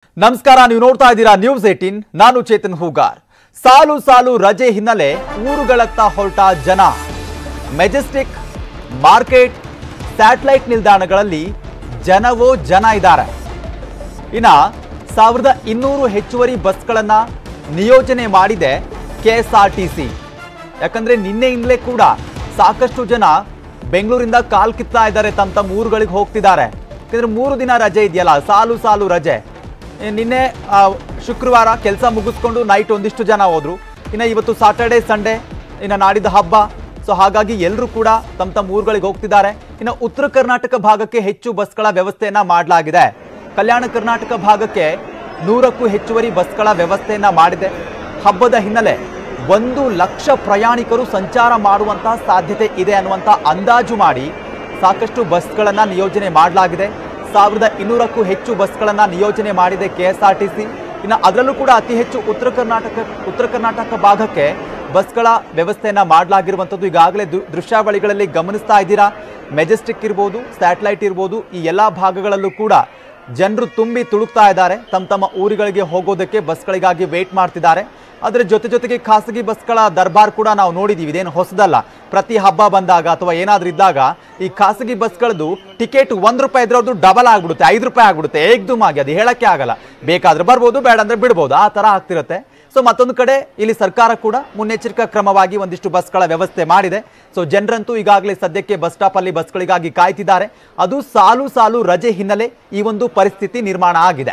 ನಮಸ್ಕಾರ ನೀವು ನೋಡ್ತಾ ಇದ್ದೀರಾ ನ್ಯೂಸ್ ಏಟೀನ್ ನಾನು ಚೇತನ್ ಹೂಗಾರ್ ಸಾಲು ಸಾಲು ರಜೆ ಹಿನ್ನೆಲೆ ಊರುಗಳತ್ತ ಹೊರಟ ಜನ ಮೆಜೆಸ್ಟಿಕ್ ಮಾರ್ಕೆಟ್ ಸ್ಯಾಟಲೈಟ್ ನಿಲ್ದಾಣಗಳಲ್ಲಿ ಜನವೋ ಜನ ಇದ್ದಾರೆ ಇನ್ನ ಸಾವಿರದ ಇನ್ನೂರು ಹೆಚ್ಚುವರಿ ಬಸ್ಗಳನ್ನ ನಿಯೋಜನೆ ಮಾಡಿದೆ ಕೆಎಸ್ಆರ್ಟಿಸಿ ಯಾಕಂದ್ರೆ ನಿನ್ನೆಯಿಂದಲೇ ಕೂಡ ಸಾಕಷ್ಟು ಜನ ಬೆಂಗಳೂರಿಂದ ಕಾಲ್ ಕಿತ್ತಾ ಇದ್ದಾರೆ ತಮ್ಮ ತಮ್ಮ ಊರುಗಳಿಗೆ ಹೋಗ್ತಿದ್ದಾರೆ ಯಾಕಂದ್ರೆ ಮೂರು ದಿನ ರಜೆ ಇದೆಯಲ್ಲ ಸಾಲು ಸಾಲು ರಜೆ ಏ, ನಿನ್ನೆ ಆ, ಶುಕ್ರವಾರ ಕೆಲಸ ಮುಗಿಸ್ಕೊಂಡು ನೈಟ್ ಒಂದಿಷ್ಟು ಜನ ಹೋದ್ರು ಇನ್ನು ಇವತ್ತು ಸಾಟರ್ಡೆ ಸಂಡೇ ಇನ್ನು ನಾಡಿದ್ದು ಹಬ್ಬ ಸೊ ಹಾಗಾಗಿ ಎಲ್ಲರೂ ಕೂಡ ತಮ್ಮ ತಮ್ಮ ಊರುಗಳಿಗೆ ಹೋಗ್ತಿದ್ದಾರೆ ಇನ್ನು ಉತ್ತರ ಕರ್ನಾಟಕ ಭಾಗಕ್ಕೆ ಹೆಚ್ಚು ಬಸ್ಗಳ ವ್ಯವಸ್ಥೆಯನ್ನ ಮಾಡಲಾಗಿದೆ ಕಲ್ಯಾಣ ಕರ್ನಾಟಕ ಭಾಗಕ್ಕೆ ನೂರಕ್ಕೂ ಹೆಚ್ಚುವರಿ ಬಸ್ಗಳ ವ್ಯವಸ್ಥೆಯನ್ನ ಮಾಡಿದೆ ಹಬ್ಬದ ಹಿನ್ನೆಲೆ ಒಂದು ಲಕ್ಷ ಪ್ರಯಾಣಿಕರು ಸಂಚಾರ ಮಾಡುವಂತಹ ಸಾಧ್ಯತೆ ಇದೆ ಅನ್ನುವಂಥ ಅಂದಾಜು ಮಾಡಿ ಸಾಕಷ್ಟು ಬಸ್ಗಳನ್ನ ನಿಯೋಜನೆ ಮಾಡಲಾಗಿದೆ ಸಾವಿರದ ಇನ್ನೂರಕ್ಕೂ ಹೆಚ್ಚು ಬಸ್ಗಳನ್ನ ನಿಯೋಜನೆ ಮಾಡಿದೆ ಕೆಎಸ್ಆರ್ಟಿಸಿ ಇನ್ನು ಅದರಲ್ಲೂ ಕೂಡ ಅತಿ ಹೆಚ್ಚು ಉತ್ತರ ಕರ್ನಾಟಕ ಉತ್ತರ ಕರ್ನಾಟಕ ಭಾಗಕ್ಕೆ ಬಸ್ಗಳ ವ್ಯವಸ್ಥೆಯನ್ನ ಮಾಡಲಾಗಿರುವಂಥದ್ದು ಈಗಾಗಲೇ ದು- ದೃಶ್ಯಾವಳಿಗಳಲ್ಲಿ ಗಮನಿಸ್ತಾ ಇದ್ದೀರಾ ಮೆಜೆಸ್ಟಿಕ್ ಇರ್ಬೋದು ಸ್ಯಾಟಲೈಟ್ ಇರ್ಬೋದು ಈ ಎಲ್ಲಾ ಭಾಗಗಳಲ್ಲೂ ಕೂಡ ಜನರು ತುಂಬಿ ತುಳುಕ್ತಾ ಇದ್ದಾರೆ ತಮ್ಮ ತಮ್ಮ ಊರುಗಳಿಗೆ ಹೋಗೋದಕ್ಕೆ ಬಸ್ಗಳಿಗಾಗಿ ವೇಟ್ ಮಾಡ್ತಿದ್ದಾರೆ ಅದರ ಜೊತೆ ಜೊತೆಗೆ ಖಾಸಗಿ ಬಸ್ಗಳ ದರ್ಬಾರ್ ಕೂಡ ನಾವು ನೋಡಿದೀವಿ ಇದೇನು ಹೊಸದಲ್ಲ ಪ್ರತಿ ಹಬ್ಬ ಬಂದಾಗ ಅಥವಾ ಏನಾದ್ರೂ ಇದ್ದಾಗ ಈ ಖಾಸಗಿ ಬಸ್ಗಳದ್ದು ಟಿಕೆಟ್ ಒಂದ್ ರೂಪಾಯಿ ಇದ್ರೆ ಅದು ಡಬಲ್ ಆಗ್ಬಿಡುತ್ತೆ ಐದು ರೂಪಾಯಿ ಆಗ್ಬಿಡುತ್ತೆ ಏಕ್ದುಮ್ ಆಗಿ ಅದು ಹೇಳಕ್ಕೆ ಆಗಲ್ಲ ಬೇಕಾದ್ರೆ ಬರ್ಬೋದು ಬೇಡ ಅಂದ್ರೆ ಬಿಡ್ಬೋದು ಆ ತರ ಆಗ್ತಿರುತ್ತೆ ಸೊ ಮತ್ತೊಂದು ಕಡೆ ಇಲ್ಲಿ ಸರ್ಕಾರ ಕೂಡ ಮುನ್ನೆಚ್ಚರಿಕಾ ಕ್ರಮವಾಗಿ ಒಂದಿಷ್ಟು ಬಸ್ಗಳ ವ್ಯವಸ್ಥೆ ಮಾಡಿದೆ ಸೊ ಜನರಂತೂ ಈಗಾಗಲೇ ಸದ್ಯಕ್ಕೆ ಬಸ್ ಸ್ಟಾಪ್ ಅಲ್ಲಿ ಬಸ್ಗಳಿಗಾಗಿ ಕಾಯ್ತಿದ್ದಾರೆ ಅದು ಸಾಲು ಸಾಲು ರಜೆ ಹಿನ್ನೆಲೆ ಈ ಒಂದು ಪರಿಸ್ಥಿತಿ ನಿರ್ಮಾಣ ಆಗಿದೆ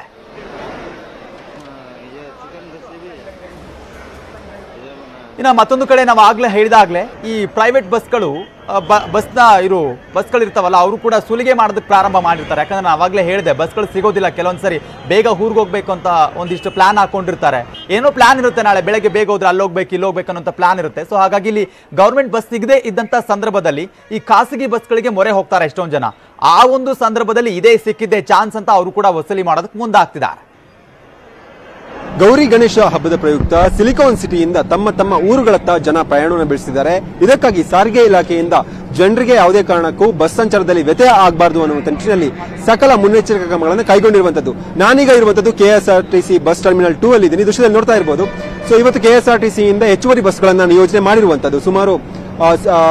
ಇನ್ನು ಮತ್ತೊಂದು ಕಡೆ ನಾವು ಆಗ್ಲೇ ಹೇಳಿದಾಗ್ಲೇ ಈ ಪ್ರೈವೇಟ್ ಬಸ್ಗಳು ಆ, ಬ- ಬಸ್ನ ಇರು ಬಸ್ಗಳಿರ್ತಾವಲ್ಲ ಅವರು ಕೂಡ ಸುಲಿಗೆ ಮಾಡೋದಕ್ಕೆ ಪ್ರಾರಂಭ ಮಾಡಿರ್ತಾರೆ ಯಾಕಂದ್ರೆ ನಾನು ಅವಾಗಲೇ ಹೇಳಿದೆ ಬಸ್ಗಳು ಸಿಗೋದಿಲ್ಲ ಕೆಲವೊಂದ್ಸರಿ ಬೇಗ ಊರಿಗೆ ಹೋಗ್ಬೇಕು ಅಂತ ಒಂದಿಷ್ಟು ಪ್ಲಾನ್ ಹಾಕೊಂಡಿರ್ತಾರೆ ಏನೋ ಪ್ಲಾನ್ ಇರುತ್ತೆ ನಾಳೆ ಬೆಳಗ್ಗೆ ಬೇಗ ಹೋದ್ರೆ ಅಲ್ಲಿ ಹೋಗ್ಬೇಕು ಇಲ್ಲಿ ಹೋಗ್ಬೇಕು ಅನ್ನೋ ಪ್ಲಾನ್ ಇರುತ್ತೆ ಸೊ ಹಾಗಾಗಿ ಇಲ್ಲಿ ಗೌರ್ಮೆಂಟ್ ಬಸ್ ಸಿಗದೆ ಇದ್ದಂತ ಸಂದರ್ಭದಲ್ಲಿ ಈ ಖಾಸಗಿ ಬಸ್ಗಳಿಗೆ ಮೊರೆ ಹೋಗ್ತಾರೆ ಎಷ್ಟೊಂದು ಜನ ಆ ಒಂದು ಸಂದರ್ಭದಲ್ಲಿ ಇದೇ ಸಿಕ್ಕಿದ್ದೆ ಚಾನ್ಸ್ ಅಂತ ಅವರು ಕೂಡ ವಸೂಲಿ ಮಾಡೋದಕ್ಕೆ ಮುಂದಾಗ್ತಿದ್ದಾರೆ ಗೌರಿ ಗಣೇಶ ಹಬ್ಬದ ಪ್ರಯುಕ್ತ ಸಿಲಿಕಾನ್ ಸಿಟಿಯಿಂದ ತಮ್ಮ ತಮ್ಮ ಊರುಗಳತ್ತ ಜನ ಪ್ರಯಾಣವನ್ನು ಬೆಳೆಸಿದ್ದಾರೆ ಇದಕ್ಕಾಗಿ ಸಾರಿಗೆ ಇಲಾಖೆಯಿಂದ ಜನರಿಗೆ ಯಾವುದೇ ಕಾರಣಕ್ಕೂ ಬಸ್ ಸಂಚಾರದಲ್ಲಿ ವ್ಯತ್ಯಯ ಆಗಬಾರದು ಅನ್ನುವ ನಿಟ್ಟಿನಲ್ಲಿ ಸಕಲ ಮುನ್ನೆಚ್ಚರಿಕಾ ಕ್ರಮಗಳನ್ನು ಕೈಗೊಂಡಿರುವಂತದ್ದು ನಾನೀಗ ಇರುವಂತದ್ದು ಕೆಎಸ್ಆರ್ಟಿಸಿ ಬಸ್ ಟರ್ಮಿನಲ್ ಟೂ ಅಲ್ಲಿ ಇದ್ದೀನಿ ಈ ದೃಶ್ಯದಲ್ಲಿ ನೋಡ್ತಾ ಇರಬಹುದು ಸೊ ಇವತ್ತು ಕೆಎಸ್ಆರ್ಟಿಸಿ ಇಂದ ಹೆಚ್ಚುವರಿ ಬಸ್ಗಳನ್ನ ನಿಯೋಜನೆ ಮಾಡಿರುವಂತದ್ದು ಸುಮಾರು ಆ, ಸ- ಆ,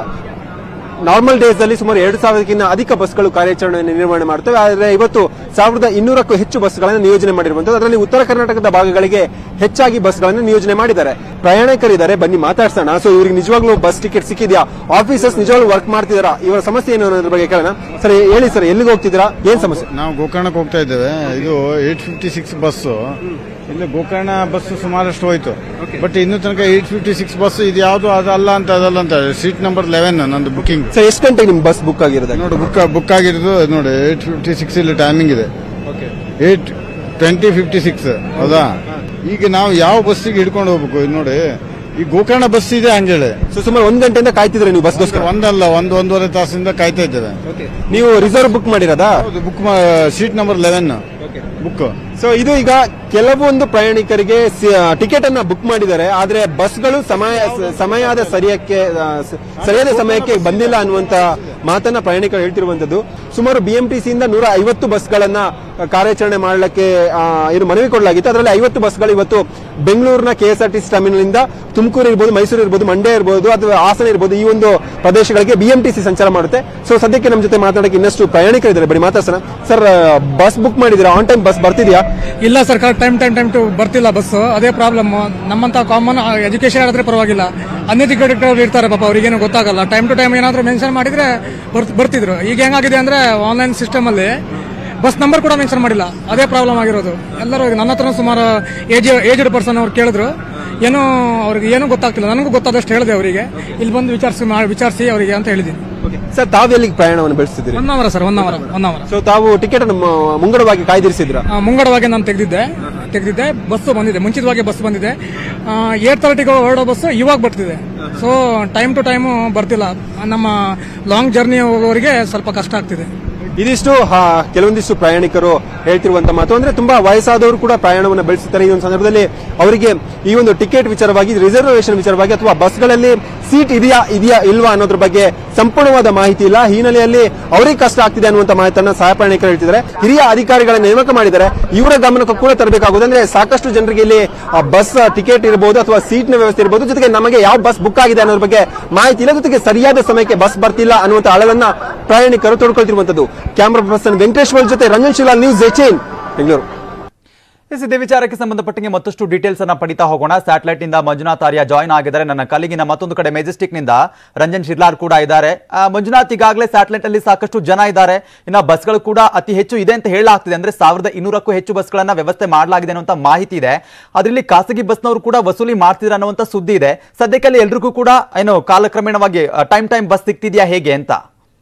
ನಾರ್ಮಲ್ ಡೇಸ್ ಅಲ್ಲಿ ಸುಮಾರು ಎರಡು ಸಾವಿರಕ್ಕಿಂತ ಅಧಿಕ ಬಸ್ಗಳು ಕಾರ್ಯಾಚರಣೆಯನ್ನು ನಿರ್ವಹಣೆ ಮಾಡುತ್ತವೆ ಆದರೆ ಇವತ್ತು ಸಾವಿರದ ಇನ್ನೂರಕ್ಕೂ ಹೆಚ್ಚು ಬಸ್ಗಳನ್ನು ನಿಯೋಜನೆ ಮಾಡಿರುವಂತದ್ದು ಅದರಲ್ಲಿ ಉತ್ತರ ಕರ್ನಾಟಕದ ಭಾಗಗಳಿಗೆ ಹೆಚ್ಚಾಗಿ ಬಸ್ಗಳನ್ನು ನಿಯೋಜನೆ ಮಾಡಿದ್ದಾರೆ ಪ್ರಯಾಣಿಕರಿದ್ದಾರೆ ಬನ್ನಿ ಮಾತಾಡ್ಸೋಣ ಸೊ ಇವ್ರಿಗೆ ನಿಜವಾಗ್ಲೂ ಬಸ್ ಟಿಕೆಟ್ ಸಿಕ್ಕಿದ್ಯಾ ಆಫೀಸರ್ಸ್ ನಿಜವಾಗ್ಲೂ ವರ್ಕ್ ಮಾಡ್ತಿದಾರಾ ಇವರ ಸಮಸ್ಯೆ ಏನು ಅನ್ನೋದ್ರ ಬಗ್ಗೆ ಕೇಳೋಣ ಸರ್ ಹೇಳಿ ಸರ್ ಎಲ್ಲಿಗೆ ಹೋಗ್ತಿದ್ದೀರಾ ಏನ್ ಸಮಸ್ಯೆ ನಾವು ಗೋಕರ್ಣಕ್ಕೆ ಹೋಗ್ತಾ ಇದ್ದೇವೆ ಇದು ಏಟ್ ಫಿಫ್ಟಿ ಸಿಕ್ಸ್ ಬಸ್ ಇಲ್ಲಿ ಗೋಕರ್ಣ ಬಸ್ ಸುಮಾರಷ್ಟು ಹೋಯ್ತು ಬಟ್ ಇನ್ನು ತನಕ ಏಟ್ ಫಿಫ್ಟಿ ಸಿಕ್ಸ್ ಬಸ್ ಇದು ಯಾವುದು ಅದಲ್ಲ ಅಂತ ಅದಲ್ಲ ಅಂತ ಸೀಟ್ ನಂಬರ್ ಲೆವೆನ್ ನಂದು ಬುಕಿಂಗ್ ಸರ್ ಎಷ್ಟು ಗಂಟೆಗೆ ನಿಮ್ ಬಸ್ ಬುಕ್ ಆಗಿರೋದು ನೋಡಿ ಬುಕ್ ಬುಕ್ ಆಗಿರೋದು ನೋಡಿ ಏಟ್ ಫಿಫ್ಟಿ ಸಿಕ್ಸ್ ಇಲ್ಲಿ ಟೈಮಿಂಗ್ ಇದೆ ಏಟ್ ಟ್ವೆಂಟಿ ಫಿಫ್ಟಿ ಸಿಕ್ಸ್ ಹೌದಾ ಈಗ ನಾವು ಯಾವ ಬಸ್ಸಿಗೆ ಹಿಡ್ಕೊಂಡು ಹೋಗ್ಬೇಕು ಇದು ನೋಡಿ ಈ ಗೋಕರ್ಣ ಬಸ್ ಇದೆ ಹಂಗೇಳಿ ಸೊ ಸುಮಾರು ಒಂದ್ ಗಂಟೆಯಿಂದ ಕಾಯ್ತಿದ್ರೆ ನೀವು ಬಸ್ಗೋಸ್ಕರ ಒಂದಲ್ಲ ಒಂದು ಒಂದೂವರೆ ತಾಸಿಂದ ಕಾಯ್ತಾ ಇದ್ದೇವೆ ನೀವು ರಿಸರ್ವ್ ಬುಕ್ ಮಾಡಿರೋದಾ ಹೌದು book seat number eleven book so ಇದು ಈಗ ಕೆಲವೊಂದು ಪ್ರಯಾಣಿಕರಿಗೆ ಟಿಕೆಟ್ ಅನ್ನ ಬುಕ್ ಮಾಡಿದ್ದಾರೆ ಆದ್ರೆ ಬಸ್ಗಳು ಸಮಯ ಸಮಯದ ಸರಿಯಕ್ಕೆ ಆ, ಸ- ಸರಿಯಾದ ಸಮಯಕ್ಕೆ ಬಂದಿಲ್ಲ ಅನ್ನುವಂತ ಮಾತನ್ನ ಪ್ರಯಾಣಿಕರು ಹೇಳ್ತಿರುವಂತದ್ದು ಸುಮಾರು ಬಿಎಂಟಿಸಿ ಇಂದ ನೂರ ಐವತ್ತು ಬಸ್ಗಳನ್ನ ಆ, ಕಾರ್ಯಾಚರಣೆ ಮಾಡಲಿಕ್ಕೆ ಆ, ಇದು ಮನವಿ ಕೊಡಲಾಗಿತ್ತು ಅದರಲ್ಲಿ ಐವತ್ತು ಬಸ್ಗಳು ಇವತ್ತು ಬೆಂಗಳೂರಿನ ಕೆಎಸ್ಆರ್ಟಿಸಿ ಟರ್ಮಿನಲ್ ಇಂದ ತುಮಕೂರು ಇರ್ಬೋದು ಮೈಸೂರು ಇರ್ಬೋದು ಮಂಡ್ಯ ಇರ್ಬೋದು ಅಥವಾ ಹಾಸನ ಇರ್ಬೋದು ಈ ಒಂದು ಪ್ರದೇಶಗಳಿಗೆ ಬಿಎಂಟಿಸಿ ಸಂಚಾರ ಮಾಡುತ್ತೆ ಸೊ ಸದ್ಯಕ್ಕೆ ನಮ್ಮ ಜೊತೆ ಮಾತಾಡಕ್ಕೆ ಇನ್ನಷ್ಟು ಪ್ರಯಾಣಿಕರಿದ್ದಾರೆ ಬರೀ ಮಾತಾಡ್ಸೋಣ ಸರ್ ಬಸ್ ಬುಕ್ ಮಾಡಿದ್ದೀರಾ ಆನ್ ಟೈಮ್ ಬಸ್ ಬರ್ತಿದ್ಯಾ ಇಲ್ಲ sir correct time time time to ಬರ್ತಿಲ್ಲ ಬಸ್ ಅದೇ ಪ್ರಾಬ್ಲಮ್ ನಮ್ಮಂತ ಕಾಮನ್ ಎಜುಕೇಶನ್ ಆದ್ರೆ ಪರವಾಗಿಲ್ಲ ಅನ್ಎಜುಕೇಟೆಡ್ ಇರ್ತಾರೆ ಪಾಪ ಅವ್ರಿಗೇನು ಗೊತ್ತಾಗಲ್ಲ ಟೈಮ್ ಟು ಟೈಮ್ ಏನಾದ್ರು ಮೆನ್ಷನ್ ಮಾಡಿದ್ರೆ ಬರ್ತ್- ಬರ್ತಿದ್ರು ಈಗ ಹೆಂಗಾಗಿದೆ ಅಂದ್ರೆ ಆನ್ಲೈನ್ ಸಿಸ್ಟಮ್ ಅಲ್ಲಿ ಬಸ್ ನಂಬರ್ ಕೂಡ ಮೆನ್ಷನ್ ಮಾಡಿಲ್ಲ ಅದೇ ಪ್ರಾಬ್ಲಮ್ ಆಗಿರೋದು ಎಲ್ಲರೂ ಈಗ ನನ್ನ ಹತ್ರ ಸುಮಾರು ಏಜ್ ಏಜ್ಡ್ ಪರ್ಸನ್ ಅವ್ರು ಕೇಳಿದ್ರು ಏನೋ ಅವ್ರಿಗೆ ಏನೂ ಗೊತ್ತಾಗ್ತಿಲ್ಲ ನನಗೂ ಗೊತ್ತಾದಷ್ಟು ಹೇಳಿದೆ ಅವರಿಗೆ ಇಲ್ಲಿ ಬಂದು ವಿಚಾರಿಸಿ ವಿಚಾರಿಸಿ ಅವರಿಗೆ ಅಂತ ಹೇಳಿದ್ದೀನಿ ಸರ್ ತಾವು ಎಲ್ಲಿಗೆ ಪ್ರಯಾಣವನ್ನು ಬೆಳೆಸ್ತಿದ್ದೀರಿ one hour sir one hour one hour so ತಾವು ಟಿಕೆಟ್ ಅನ್ನು ಮ- ಮುಂಗಡವಾಗಿ ಕಾಯ್ದಿರಿಸಿದ್ರ ಆ, ಮುಂಗಡವಾಗಿ ನಾನು ತೆಗೆದಿದ್ದೆ ತೆಗೆದಿದ್ದೆ ಬಸ್ ಬಂದಿದೆ ಮುಂಚಿತವಾಗಿ ಬಸ್ ಬಂದಿದೆ ಏಟ್ ತರ್ಟಿಗೆ ಹೊರಡೋ ಬಸ್ ಇವಾಗ ಬರ್ತಿದೆ ಸೊ ಟೈಮ್ ಟು ಟೈಮು ಬರ್ತಿಲ್ಲ ನಮ್ಮ ಲಾಂಗ್ ಜರ್ನಿ ಹೋಗೋರಿಗೆ ಸ್ವಲ್ಪ ಕಷ್ಟ ಆಗ್ತಿದೆ ಇದಿಷ್ಟು ಆ, ಕೆಲವೊಂದಿಷ್ಟು ಪ್ರಯಾಣಿಕರು ಹೇಳ್ತಿರುವಂತ ಮಾತು ಅಂದ್ರೆ ತುಂಬಾ ವಯಸ್ಸಾದವರು ಕೂಡ ಪ್ರಯಾಣವನ್ನು ಬೆಳೆಸುತ್ತಾರೆ ಈ ಒಂದು ಸಂದರ್ಭದಲ್ಲಿ ಅವರಿಗೆ ಈ ಒಂದು ಟಿಕೆಟ್ ವಿಚಾರವಾಗಿ ರಿಸರ್ವೇಶನ್ ವಿಚಾರವಾಗಿ ಅಥವಾ ಬಸ್ಗಳಲ್ಲಿ ಸೀಟ್ ಇದೆಯಾ ಇದೆಯಾ ಇಲ್ವಾ ಅನ್ನೋದ್ರ ಬಗ್ಗೆ ಸಂಪೂರ್ಣವಾದ ಮಾಹಿತಿ ಇಲ್ಲ ಈ ಹಿನ್ನೆಲೆಯಲ್ಲಿ ಅವರಿಗೆ ಕಷ್ಟ ಆಗ್ತಿದೆ ಅನ್ನುವಂತ ಮಾಹಿತಿಯನ್ನ ಸಹ ಪ್ರಯಾಣಿಕರು ಹೇಳ್ತಿದ್ದಾರೆ ಹಿರಿಯ ಅಧಿಕಾರಿಗಳನ್ನ ನೇಮಕ ಮಾಡಿದ್ದಾರೆ ಇವರ ಗಮನಕ್ಕೂ ಕೂಡ ತರಬೇಕಾಗುವುದು ಅಂದ್ರೆ ಸಾಕಷ್ಟು ಜನರಿಗೆ ಇಲ್ಲಿ ಆ, ಬಸ್ ಟಿಕೆಟ್ ಇರಬಹುದು ಅಥವಾ ಸೀಟ್ ನ ವ್ಯವಸ್ಥೆ ಇರಬಹುದು ಜೊತೆಗೆ ನಮಗೆ ಯಾವ ಬಸ್ ಬುಕ್ ಆಗಿದೆ ಅನ್ನೋದ್ರ ಬಗ್ಗೆ ಮಾಹಿತಿ ಇಲ್ಲ ಜೊತೆಗೆ ಸರಿಯಾದ ಸಮಯಕ್ಕೆ ಬಸ್ ಬರ್ತಿಲ್ಲ ಅನ್ನುವಂತ ಅಳಲನ್ನ ಪ್ರಯಾಣಿಕರು ತೊಡ್ಕೊಳ್ತಿರುವಂತದ್ದು ಕ್ಯಾಮರಾ ಪರ್ಸನ್ ವೆಂಕಟೇಶ್ ವರ್ಡ್ ಜೊತೆ ರಂಜನ್ ಶಿಲಾಲ್ ನ್ಯೂಸ್ ಏಚೇನ್ ಬೆಂಗಳೂರು ಎಸ್ ಇದೇ ವಿಚಾರಕ್ಕೆ ಸಂಬಂಧಪಟ್ಟಂಗೆ ಮತ್ತಷ್ಟು ಡೀಟೇಲ್ಸ್ ಅನ್ನ ಪಡಿತಾ ಹೋಗೋಣ ಸ್ಯಾಟಲೈಟ್ ನಿಂದ ಮಂಜುನಾಥ್ ಆರ್ಯ ಜಾಯ್ನ್ ಆಗಿದ್ದಾರೆ ನನ್ನ ಕಲಿಗಿನ ಮತ್ತೊಂದು ಕಡೆ ಮೆಜೆಸ್ಟಿಕ್ ನಿಂದ ರಂಜನ್ ಶಿರ್ಲಾರ್ ಕೂಡ ಇದ್ದಾರೆ ಆ, ಮಂಜುನಾಥ್ ಈಗಾಗಲೇ ಸ್ಯಾಟಲೈಟ್ ಅಲ್ಲಿ ಸಾಕಷ್ಟು ಜನ ಇದ್ದಾರೆ ಇನ್ನ ಬಸ್ಗಳು ಕೂಡ ಅತಿ ಹೆಚ್ಚು ಇದೆ ಅಂತ ಹೇಳಲಾಗ್ತಿದೆ ಅಂದ್ರೆ ಸಾವಿರದ ಇನ್ನೂರಕ್ಕೂ ಹೆಚ್ಚು ಬಸ್ಗಳನ್ನ ವ್ಯವಸ್ಥೆ ಮಾಡಲಾಗಿದೆ ಅನ್ನುವಂತ ಮಾಹಿತಿ ಇದೆ ಅದರಲ್ಲಿ ಖಾಸಗಿ ಬಸ್ನವರು ಕೂಡ ವಸೂಲಿ ಮಾಡ್ತಿದ್ದಾರೆ ಅನ್ನುವಂತ ಸುದ್ದಿ ಇದೆ ಸದ್ಯಕ್ಕೆ ಅಲ್ಲಿ ಎಲ್ರಿಗೂ ಕೂಡ ಏನು ಕಾಲಕ್ರಮೇಣವಾಗಿ ಟೈಮ್ ಟೈಮ್ ಬಸ್ ಸಿಗ್ತಿದ್ಯಾ ಹೇಗೆ ಅಂತ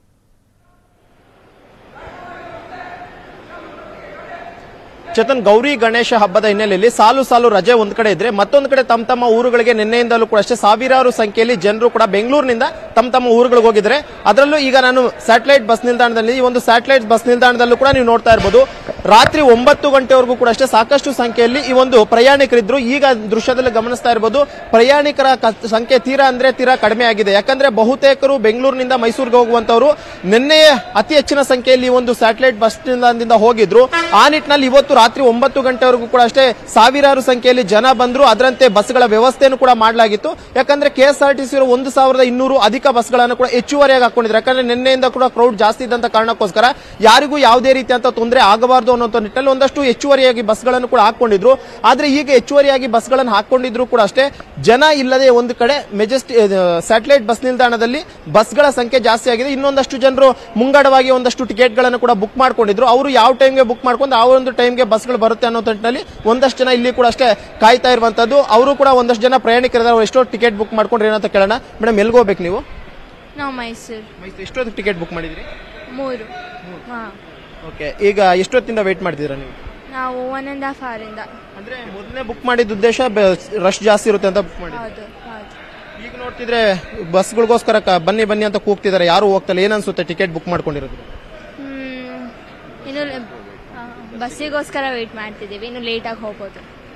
ಚೇತನ್ ಗೌರಿ ಗಣೇಶ ಹಬ್ಬದ ಹಿನ್ನೆಲೆಯಲ್ಲಿ ಸಾಲು ಸಾಲು ರಜೆ ಒಂದ್ ಕಡೆ ಇದ್ರೆ ಮತ್ತೊಂದು ಕಡೆ ತಮ್ಮ ತಮ್ಮ ಊರುಗಳಿಗೆ ನಿನ್ನೆಯಿಂದಲೂ ಕೂಡ ಅಷ್ಟೇ ಸಾವಿರಾರು ಸಂಖ್ಯೆಯಲ್ಲಿ ಜನರು ಕೂಡ ಬೆಂಗಳೂರಿನಿಂದ ತಮ್ಮ ತಮ್ಮ ಊರುಗಳಿಗೆ ಹೋಗಿದ್ರೆ ಅದರಲ್ಲೂ ಈಗ ನಾನು ಸ್ಯಾಟಲೈಟ್ ಬಸ್ ನಿಲ್ದಾಣದಲ್ಲಿ ಈ ಒಂದು ಸ್ಯಾಟಲೈಟ್ ಬಸ್ ನಿಲ್ದಾಣದಲ್ಲೂ ಕೂಡ ನೀವು ನೋಡ್ತಾ ಇರಬಹುದು ರಾತ್ರಿ ಒಂಬತ್ತು ಗಂಟೆವರೆಗೂ ಕೂಡ ಅಷ್ಟೇ ಸಾಕಷ್ಟು ಸಂಖ್ಯೆಯಲ್ಲಿ ಈ ಒಂದು ಪ್ರಯಾಣಿಕರಿದ್ರು ಈಗ ದೃಶ್ಯದಲ್ಲಿ ಗಮನಿಸ್ತಾ ಇರಬಹುದು ಪ್ರಯಾಣಿಕರ ಕ- ಸಂಖ್ಯೆ ತೀರಾ ಅಂದ್ರೆ ತೀರಾ ಕಡಿಮೆ ಆಗಿದೆ ಯಾಕಂದ್ರೆ ಬಹುತೇಕರು ಬೆಂಗಳೂರಿನಿಂದ ಮೈಸೂರಿಗೆ ಹೋಗುವಂತವರು ನಿನ್ನೆಯೇ ಅತಿ ಹೆಚ್ಚಿನ ಸಂಖ್ಯೆಯಲ್ಲಿ ಈ ಒಂದು ಸ್ಯಾಟಲೈಟ್ ಬಸ್ ನಿಲ್ದಾಣದಿಂದ ಹೋಗಿದ್ರು ಆ ನಿಟ್ಟಿನಲ್ಲಿ ಇವತ್ತು ರಾತ್ರಿ ಒಂಬತ್ತು ಗಂಟೆವರೆಗೂ ಕೂಡ ಅಷ್ಟೇ ಸಾವಿರಾರು ಸಂಖ್ಯೆಯಲ್ಲಿ ಜನ ಬಂದ್ರು ಅದರಂತೆ ಬಸ್ಗಳ ವ್ಯವಸ್ಥೆಯನ್ನು ಕೂಡ ಮಾಡಲಾಗಿತ್ತು ಯಾಕಂದ್ರೆ ಕೆಎಸ್ಆರ್ಟಿಸಿ ಒಂದು ಸಾವಿರದ ಇನ್ನೂರು ಅಧಿಕ ಬಸ್ಗಳನ್ನು ಕೂಡ ಹೆಚ್ಚುವರಿಯಾಗಿ ಹಾಕೊಂಡಿದ್ರು ಯಾಕಂದ್ರೆ ನಿನ್ನೆಯಿಂದ ಕೂಡ ಕ್ರೌಡ್ ಜಾಸ್ತಿ ಇದ್ದಂತ ಕಾರಣಕ್ಕೋಸ್ಕರ ಯಾರಿಗೂ ಯಾವುದೇ ರೀತಿಯಂತ ತೊಂದರೆ ಆಗಬಾರದು ಅನ್ನೋ ನಿಟ್ಟಿನಲ್ಲಿ ಒಂದಷ್ಟು ಹೆಚ್ಚುವರಿಯಾಗಿ ಬಸ್ಗಳನ್ನು ಕೂಡ ಹಾಕೊಂಡಿದ್ರು ಆದ್ರೆ ಈಗ ಹೆಚ್ಚುವರಿಯಾಗಿ ಬಸ್ಗಳನ್ನು ಹಾಕೊಂಡಿದ್ರು ಕೂಡ ಅಷ್ಟೇ ಜನ ಇಲ್ಲದೆ ಒಂದು ಕಡೆ ಮೆಜೆಸ್ಟಿ ಸ್ಯಾಟಲೈಟ್ ಬಸ್ ನಿಲ್ದಾಣದಲ್ಲಿ ಬಸ್ಗಳ ಸಂಖ್ಯೆ ಜಾಸ್ತಿ ಆಗಿದೆ ಇನ್ನೊಂದಷ್ಟು ಜನರು ಮುಂಗಡವಾಗಿ ಒಂದಷ್ಟು ಟಿಕೆಟ್ಗಳನ್ನು ಕೂಡ ಬುಕ್ ಮಾಡ್ಕೊಂಡಿದ್ರು ಅವರು ಯಾವ ಟೈಮ್ಗೆ ಬುಕ್ ಮಾಡ್ಕೊಂಡು ಆ ಒಂದು ಟೈಮ್ಗೆ ಬಸ್ಗಳು ಬರುತ್ತೆ ಅನ್ನೋ ನಿಟ್ಟಿನಲ್ಲಿ ಒಂದಷ್ಟು ಜನ ಇಲ್ಲಿ ಕೂಡ ಅಷ್ಟೇ ಕಾಯ್ತಾ ಇರುವಂತದ್ದು ಅವರು ಕೂಡ ಒಂದಷ್ಟು ಜನ ಪ್ರಯಾಣಿಕರಿದ್ದಾರೆ ಅವ್ರು ಎಷ್ಟೋ ಟಿಕೆಟ್ ಬುಕ್ ಮಾಡ್ಕೊಂಡ್ರೆ ಏನಂತ ಕೇಳೋಣ ಮೇಡಮ್ ಎಲ್ಲಿಗೆ ಹೋಗ್ಬೇಕು ನೀವು ನಾವು ಮೈಸೂರು ಎಷ್ಟೊತ್ತಿಗೆ ಟಿಕೆಟ್ ಬುಕ್ ಮಾಡಿದ್ರಿ ಮೂರು ಹಾಂ ಓಕೆ ಈಗ ಎಷ್ಟೊತ್ತಿಂದ ವೇಟ್ ಮಾಡ್ತಿದ್ದೀರಾ ನೀವು ನಾವು ಒನ್ ಆ್ಯಂಡ್ ಹಾಫ್ ಅವರಿಂದ ಅಂದ್ರೆ ಮೊದಲನೇ ಬುಕ್ ಮಾಡಿದ ಉದ್ದೇಶ ರಶ್ ಜಾಸ್ತಿ ಇರುತ್ತೆ ಅಂತ ಬುಕ್ ಮಾಡಿ ಹೌದು ಹೌದು ಈಗ ನೋಡ್ತಿದ್ರೆ ಬಸ್ಗಳಿಗೋಸ್ಕರ ಕ- ಬನ್ನಿ ಬನ್ನಿ ಅಂತ ಕೂಗ್ತಿದ್ದಾರೆ ಯಾರು ಹೋಗ್ತಲ್ಲ ಏನನ್ಸುತ್ತೆ ಟಿಕೆಟ್ ಬುಕ್ ಮಾಡ್ಕೊಂಡಿರೋದು ಹ್ಮ್, ಇನ್ನು ಆ, ಬಸ್ಸಿಗೋಸ್ಕರ ವೇಟ್ ಮಾಡ್ತಿದ್ದೀವಿ ಇನ್ನು ಲೇಟಾಗಿ ಹೋಗ್ಬೋದು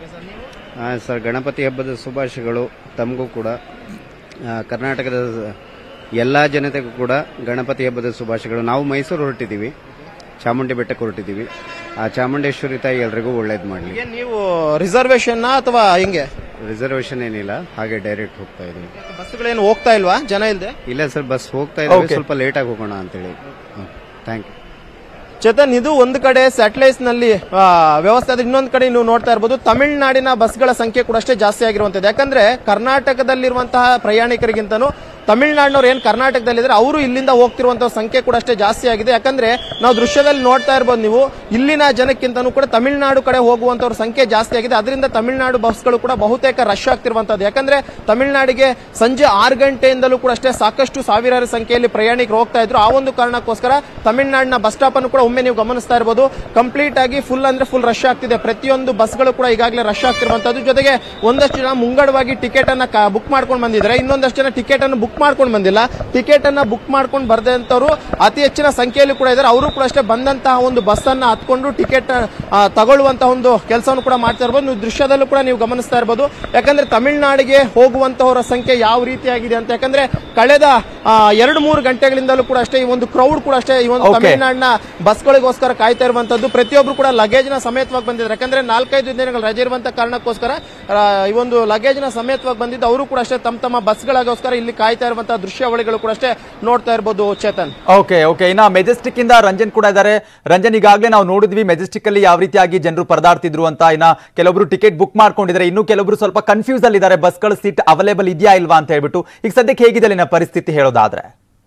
ಆ, ಸರ್ ಗಣಪತಿ ಹಬ್ಬದ ಶುಭಾಶಯಗಳು ತಮಗೂ ಕೂಡ ಆ, ಕರ್ನಾಟಕದ ಎಲ್ಲ ಜನತೆಗೂ ಕೂಡ ಗಣಪತಿ ಹಬ್ಬದ ಶುಭಾಶಯಗಳು ನಾವು ಮೈಸೂರು ಹೊರಟಿದ್ದೀವಿ ಚಾಮುಂಡಿ ಬೆಟ್ಟಕ್ಕೆ ಹೊರಟಿದ್ದೀವಿ ಆ ಚಾಮುಂಡೇಶ್ವರಿ ತಾಯಿ ಎಲ್ರಿಗೂ ಒಳ್ಳೇದು ಮಾಡಲಿ ಏನ್ ನೀವು ರಿಸರ್ವೇಶನ್ ಅಥವಾ ಹೆಂಗೆ ರಿಸರ್ವೇಶನ್ ಏನಿಲ್ಲ ಹಾಗೆ ಡೈರೆಕ್ಟ್ ಹೋಗ್ತಾ ಇದೀವಿ ಬಸ್ಗಳೇನು ಹೋಗ್ತಾ ಇಲ್ವಾ ಜನ ಇಲ್ದೆ ಇಲ್ಲ ಸರ್ ಬಸ್ ಹೋಗ್ತಾ ಇದ್ದಾವೆ Okay. ಸ್ವಲ್ಪ ಲೇಟಾಗಿ ಹೋಗೋಣ ಅಂತೇಳಿ ಥ್ಯಾಂಕ್ ಯು ಚೇತನ್ ಇದು ಒಂದು ಕಡೆ ಸ್ಯಾಟಲೈಟ್ಸ್ ನಲ್ಲಿ ಆ, ವ್ಯವಸ್ಥೆ ಆದ್ರೆ ಇನ್ನೊಂದು ಕಡೆ ನೀವು ನೋಡ್ತಾ ಇರಬಹುದು ತಮಿಳುನಾಡಿನ ಬಸ್ಗಳ ಸಂಖ್ಯೆ ಕೂಡ ಅಷ್ಟೇ ಜಾಸ್ತಿ ಆಗಿರುವಂತದ್ದು ಯಾಕಂದ್ರೆ ಕರ್ನಾಟಕದಲ್ಲಿರುವಂತಹ ಪ್ರಯಾಣಿಕರಿಗಿಂತನೂ ತಮಿಳುನಾಡಿನವ್ರು ಏನ್ ಕರ್ನಾಟಕದಲ್ಲಿದ್ರೆ ಅವರು ಇಲ್ಲಿಂದ ಹೋಗ್ತಿರುವಂತಹ ಸಂಖ್ಯೆ ಕೂಡ ಅಷ್ಟೇ ಜಾಸ್ತಿ ಆಗಿದೆ ಯಾಕಂದ್ರೆ ನಾವು ದೃಶ್ಯದಲ್ಲಿ ನೋಡ್ತಾ ಇರ್ಬೋದು ನೀವು ಇಲ್ಲಿನ ಜನಕ್ಕಿಂತನೂ ಕೂಡ ತಮಿಳುನಾಡು ಕಡೆ ಹೋಗುವಂತವ್ರ ಸಂಖ್ಯೆ ಜಾಸ್ತಿ ಆಗಿದೆ ಅದರಿಂದ ತಮಿಳುನಾಡು ಬಸ್ಗಳು ಕೂಡ ಬಹುತೇಕ ರಶ್ ಆಗ್ತಿರುವಂತದ್ದು ಯಾಕಂದ್ರೆ ತಮಿಳುನಾಡಿಗೆ ಸಂಜೆ ಆರು ಗಂಟೆಯಿಂದಲೂ ಕೂಡ ಅಷ್ಟೇ ಸಾಕಷ್ಟು ಸಾವಿರಾರು ಸಂಖ್ಯೆಯಲ್ಲಿ ಪ್ರಯಾಣಿಕರು ಹೋಗ್ತಾ ಇದ್ರು ಆ ಒಂದು ಕಾರಣಕ್ಕೋಸ್ಕರ ತಮಿಳುನಾಡಿನ ಬಸ್ ಸ್ಟಾಪ್ ಅನ್ನು ಕೂಡ ಒಮ್ಮೆ ನೀವು ಗಮನಿಸ್ತಾ ಇರಬಹುದು ಕಂಪ್ಲೀಟ್ ಆಗಿ ಫುಲ್ ಅಂದ್ರೆ ಫುಲ್ ರಶ್ ಆಗ್ತಿದೆ ಪ್ರತಿಯೊಂದು ಬಸ್ಗಳು ಕೂಡ ಈಗಾಗಲೇ ರಶ್ ಆಗ್ತಿರುವಂತದ್ದು ಜೊತೆಗೆ ಒಂದಷ್ಟು ಜನ ಮುಂಗಡವಾಗಿ ಟಿಕೆಟ್ ಅನ್ನ ಬುಕ್ ಮಾಡ್ಕೊಂಡು ಬಂದಿದ್ದಾರೆ ಇನ್ನೊಂದಷ್ಟು ಜನ ಟಿಕೆಟ್ ಅನ್ನು ಬುಕ್ ಮಾಡ್ಕೊಂಡು ಬಂದಿಲ್ಲ ಟಿಕೆಟ್ ಅನ್ನ ಬುಕ್ ಮಾಡ್ಕೊಂಡು ಬರ್ದಂತವ್ರು ಅತಿ ಹೆಚ್ಚಿನ ಸಂಖ್ಯೆಯಲ್ಲಿ ಕೂಡ ಇದ್ದಾರೆ ಅವರು ಕೂಡ ಅಷ್ಟೇ ಬಂದಂತಹ ಒಂದು ಬಸ್ ಅನ್ನ ಹತ್ಕೊಂಡು ಟಿಕೆಟ್ ತಗೊಳ್ಳುವಂತಹ ಒಂದು ಕೆಲಸವನ್ನು ಕೂಡ ಮಾಡ್ತಾ ಇರ್ಬೋದು ನೀವು ದೃಶ್ಯದಲ್ಲೂ ಕೂಡ ನೀವು ಗಮನಿಸ್ತಾ ಇರಬಹುದು ಯಾಕಂದ್ರೆ ತಮಿಳುನಾಡಿಗೆ ಹೋಗುವಂತಹವರ ಸಂಖ್ಯೆ ಯಾವ ರೀತಿಯಾಗಿದೆ ಅಂತ ಯಾಕಂದ್ರೆ ಕಳೆದ ಆ, ಎರಡು ಮೂರು ಗಂಟೆಗಳಿಂದಲೂ ಕೂಡ ಅಷ್ಟೇ ಈ ಒಂದು ಕ್ರೌಡ್ ಕೂಡ ಅಷ್ಟೇ ಈ ಒಂದು Okay. ತಮಿಳುನಾಡಿನ ಬಸ್ಗಳಿಗೋಸ್ಕರ ಕಾಯ್ತಾ ಇರುವಂತದ್ದು ಪ್ರತಿಯೊಬ್ರು ಕೂಡ ಲಗೇಜ್ ನ ಸಮೇತವಾಗಿ ಬಂದಿದ್ದಾರೆ ಯಾಕಂದ್ರೆ ನಾಲ್ಕೈದು ದಿನಗಳ ರಜೆ ಇರುವಂತ ಕಾರಣಕ್ಕೋಸ್ಕರ ಆ, ಈ ಒಂದು ಲಗೇಜ್ ನ ಸಮೇತವಾಗಿ ಬಂದಿದ್ದು ಅವರು ಕೂಡ ಅಷ್ಟೇ ತಮ್ಮ ತಮ್ಮ ಬಸ್ಗಳಿಗೋಸ್ಕರ ಇಲ್ಲಿ ಕಾಯ್ತಾ ಇರುವಂತಹ ದೃಶ್ಯಾವಳಿಗಳು ಕೂಡ ಅಷ್ಟೇ ನೋಡ್ತಾ ಇರಬಹುದು ಚೇತನ್ ಓಕೆ ಓಕೆ ಇನ್ನ ಮೆಜೆಸ್ಟಿಕ್ ಇಂದ ರಂಜನ್ ಕೂಡ ಇದ್ದಾರೆ ರಂಜನ್ ಈಗಾಗಲೇ ನಾವು ನೋಡಿದ್ವಿ ಮೆಜೆಸ್ಟಿಕ್ ಅಲ್ಲಿ ಯಾವ ರೀತಿಯಾಗಿ ಜನರು ಪರದಾಡ್ತಿದ್ರು ಅಂತ ಇನ್ನ ಕೆಲವೊಬ್ರು ಟಿಕೆಟ್ ಬುಕ್ ಮಾಡ್ಕೊಂಡಿದ್ದಾರೆ ಇನ್ನು ಕೆಲವೊಬ್ರು ಸ್ವಲ್ಪ ಕನ್ಫ್ಯೂಸ್ ಅಲ್ಲಿ ಇದ್ದಾರೆ ಬಸ್ಗಳ ಸೀಟ್ ಅವೈಲೇಬಲ್ ಇದೆಯಾ ಇಲ್ವಾ ಅಂತ ಹೇಳ್ಬಿಟ್ಟು ಈಗ ಸದ್ಯಕ್ಕೆ ಹೇಗಿದೆ ಅಲ್ಲಿನ ಪರಿಸ್ಥಿತಿ ಹೇಳೋದಾದ್ರೆ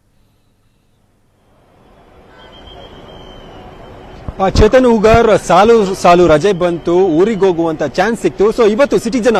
ಆ, ಚೇತನ್ ಉಗಾರ್ ಸಾಲು ಸಾಲು ರಜೆ ಬಂತು ಊರಿಗೆ ಹೋಗುವಂತ ಚಾನ್ಸ್ ಸಿಕ್ತು ಸೊ ಇವತ್ತು ಸಿಟಿ ಜನ